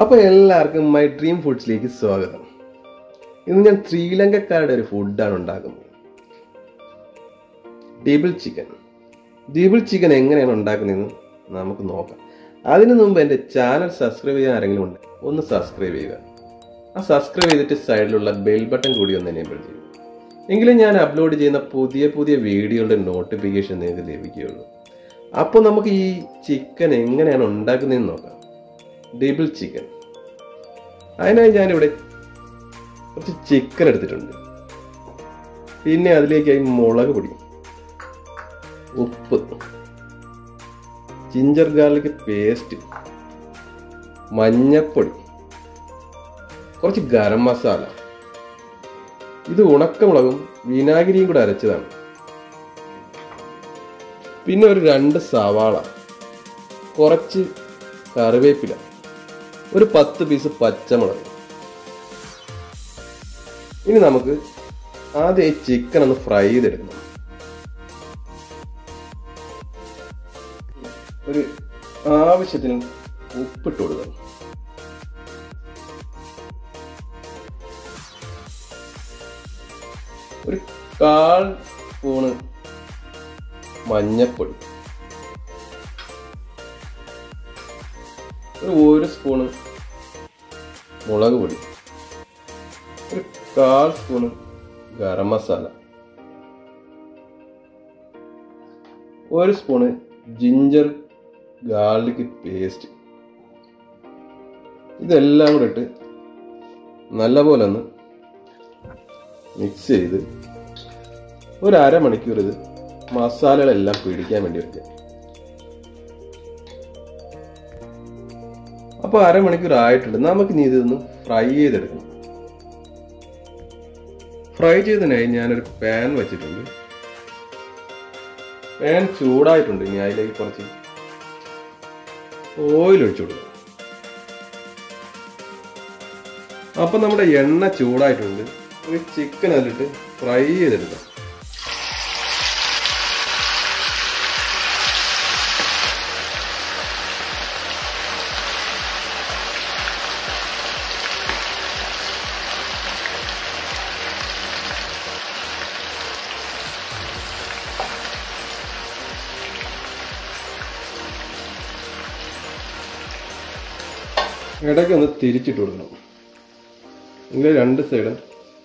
അപ്പോൾ എല്ലാവർക്കും my dream ഫുഡ്സിലേക്ക് സ്വാഗതം ഇന്ന് ഞാൻ ശ്രീലങ്കക്കാരുടെ ഒരു ഫുഡാണ് ഉണ്ടാക്കുന്നത് ഡീബിൾ ചിക്കൻ ഡീബിൾ ചിക്കൻ എങ്ങനെയാണ് ഉണ്ടാക്കുന്നതെന്ന് നമുക്ക് നോക്കാം അതിനു മുമ്പ് എൻ്റെ ചാനൽ സബ്സ്ക്രൈബ് ചെയ്യാൻ ആരെങ്കിലും ഉണ്ട് ഒന്ന് സബ്സ്ക്രൈബ് ചെയ്യുക ആ സബ്സ്ക്രൈബ് ചെയ്തിട്ട് സൈഡിലുള്ള ബെൽ ബട്ടൺ കൂടി ഒന്ന് എനേബിൾ ചെയ്യും എങ്കിലും ഞാൻ അപ്ലോഡ് ചെയ്യുന്ന പുതിയ പുതിയ വീഡിയോകളുടെ നോട്ടിഫിക്കേഷൻ നിങ്ങൾക്ക് ലഭിക്കുകയുള്ളൂ അപ്പോൾ നമുക്ക് ഈ ചിക്കൻ എങ്ങനെയാണ് ഉണ്ടാക്കുന്നതെന്ന് നോക്കാം ഡബിൾ ചിക്കൻ അതിനായി ഞാനിവിടെ കുറച്ച് ചിക്കൻ എടുത്തിട്ടുണ്ട് പിന്നെ അതിലേക്കായി മുളക് പൊടി ഉപ്പ് ജിഞ്ചർ ഗാർലിക് പേസ്റ്റ് മഞ്ഞപ്പൊടി കുറച്ച് ഗരം മസാല ഇത് ഉണക്കമുളകും വിനാഗിരിയും കൂടെ അരച്ചതാണ് പിന്നെ ഒരു രണ്ട് സവാള കുറച്ച് കറിവേപ്പില ഒരു പത്ത് പീസ് പച്ചമുളക് ഇനി നമുക്ക് ആദ്യം ഈ ചിക്കൻ ഒന്ന് ഫ്രൈ ചെയ്തെടുക്കണം ഒരു ആവശ്യത്തിന് ഉപ്പിട്ട് കൊടുക്കണം ഒരു കാൽ സ്പൂണ് മഞ്ഞപ്പൊടി ഒരു ഒരു സ്പൂണ് മുളക് പൊടി ഒരു കാൽ സ്പൂണ് ഗരം മസാല ഒരു സ്പൂണ് ജിഞ്ചർ ഗാർലിക് പേസ്റ്റ് ഇതെല്ലാം കൂടെ ഇട്ട് നല്ലപോലെ ഒന്ന് മിക്സ് ചെയ്ത് ഒരു അരമണിക്കൂർ ഇത് മസാലകളെല്ലാം പിടിക്കാൻ വേണ്ടി വെക്കാം അപ്പോൾ അരമണിക്കൂർ ആയിട്ടുണ്ട് നമുക്ക് ഇനി ഇതൊന്ന് ഫ്രൈ ചെയ്തെടുക്കണം ഫ്രൈ ചെയ്തതിനായി ഞാനൊരു പാൻ വെച്ചിട്ടുണ്ട് പാൻ ചൂടായിട്ടുണ്ട് ഇനി അതിലേക്ക് കുറച്ച് ഓയിൽ ഒഴിച്ചു കൊടുക്കണം അപ്പം നമ്മുടെ എണ്ണ ചൂടായിട്ടുണ്ട് ഒരു ചിക്കൻ അതിലിട്ട് ഫ്രൈ ചെയ്തെടുക്കാം ഇടയ്ക്ക് ഒന്ന് തിരിച്ചിട്ട് കൊടുക്കണം എങ്കിൽ രണ്ട് സൈഡും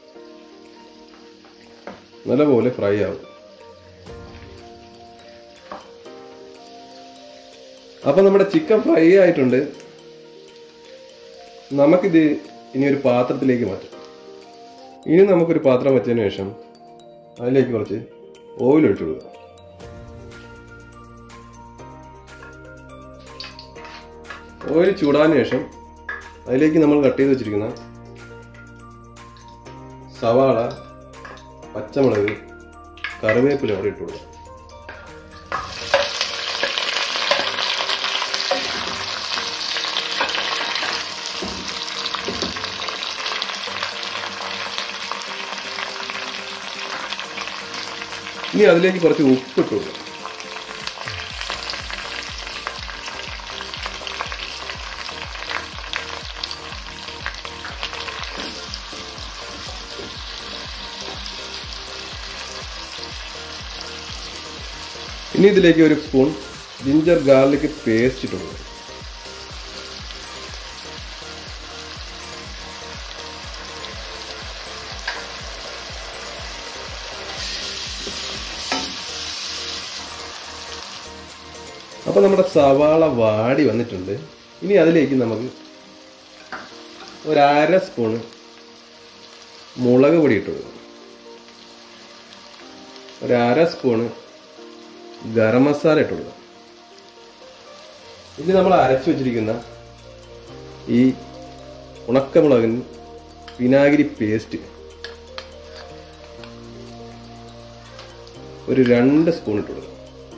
നല്ലപോലെ ഫ്രൈ ആവും അപ്പൊ നമ്മുടെ ചിക്കൻ ഫ്രൈ ആയിട്ടുണ്ട് നമുക്കിത് ഇനി ഒരു പാത്രത്തിലേക്ക് മാറ്റാം ഇനി നമുക്കൊരു പാത്രം വെച്ചതിന് ശേഷം അതിലേക്ക് കുറച്ച് ഓയിൽ ഒഴിച്ചു കൊടുക്കുക ഓയിൽ ചൂടാൻ ശേഷം അതിലേക്ക് നമ്മൾ കട്ട് ചെയ്ത് വെച്ചിരിക്കുന്ന സവാള പച്ചമുളക് കറിവേപ്പില അവിടെ ഇട്ട് കൊടുക്കുക ഇനി അതിലേക്ക് കുറച്ച് ഉപ്പ് ഇട്ട് കൊടുക്കുക ഇനി ഇതിലേക്ക് ഒരു സ്പൂൺ ജിഞ്ചർ ഗാർലിക് പേസ്റ്റ് ഇട്ട് കൊടുക്കും അപ്പൊ നമ്മുടെ സവാള വാടി വന്നിട്ടുണ്ട് ഇനി അതിലേക്ക് നമുക്ക് ഒരു അര സ്പൂണ് മുളക് പൊടി ഇട്ട് കൊടുക്കും ഒരു അര സ്പൂണ് ഗരം മസാല ഇട്ട് കൊടുക്കാം ഇത് നമ്മൾ അരച്ചു വെച്ചിരിക്കുന്ന ഈ ഉണക്കമുളകിന് വിനാഗിരി പേസ്റ്റ് ഒരു രണ്ട് സ്പൂൺ ഇട്ട് കൊടുക്കാം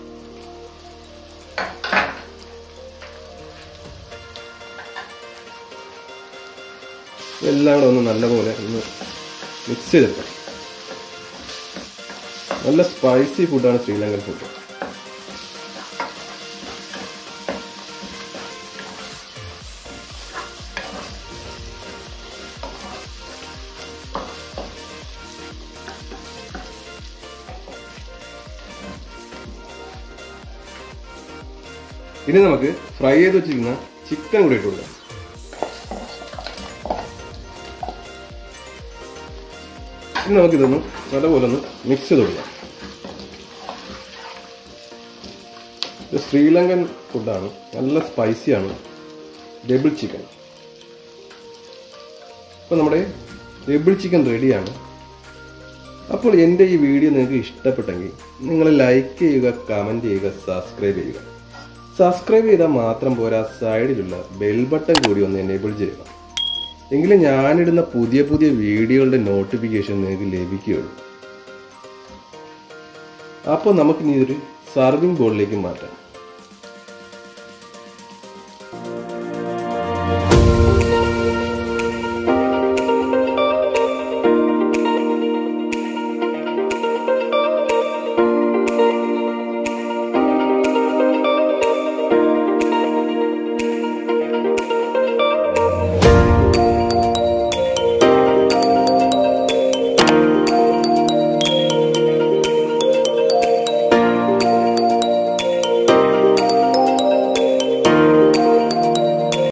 എല്ലാം കൂടെ ഒന്ന് നല്ലപോലെ ഒന്ന് മിക്സ് ചെയ്തെടുക്കാം നല്ല സ്പൈസി ഫുഡാണ് ശ്രീലങ്കൻ ഫുഡ് ഇനി നമുക്ക് ഫ്രൈ ചെയ്ത് വെച്ചിരിക്കുന്ന ചിക്കൻ കൂടി ഇട്ട് കൊടുക്കാം ഇനി നമുക്കിതൊന്ന് നല്ലപോലെ ഒന്ന് മിക്സ് ചെയ്ത് കൊടുക്കാം ഇത് ശ്രീലങ്കൻ ഫുഡാണ് നല്ല സ്പൈസിയാണ് ഡബിൾ ചിക്കൻ അപ്പോൾ നമ്മുടെ ഡബിൾ ചിക്കൻ റെഡിയാണ് അപ്പോൾ എൻ്റെ ഈ വീഡിയോ നിങ്ങൾക്ക് ഇഷ്ടപ്പെട്ടെങ്കിൽ നിങ്ങൾ ലൈക്ക് ചെയ്യുക കമൻറ്റ് ചെയ്യുക സബ്സ്ക്രൈബ് ചെയ്യുക സബ്സ്ക്രൈബ് ചെയ്താൽ മാത്രം പോരാ സൈഡിലുള്ള ബെൽ ബട്ടൺ കൂടി ഒന്ന് എനേബിൾ ചെയ്യുക എങ്കിലും ഞാനിടുന്ന പുതിയ പുതിയ വീഡിയോകളുടെ നോട്ടിഫിക്കേഷൻ നിങ്ങൾക്ക് ലഭിക്കുകയുള്ളൂ അപ്പോൾ നമുക്കിനി ഇതൊരു സർവിങ് ബോളിലേക്ക് മാറ്റാം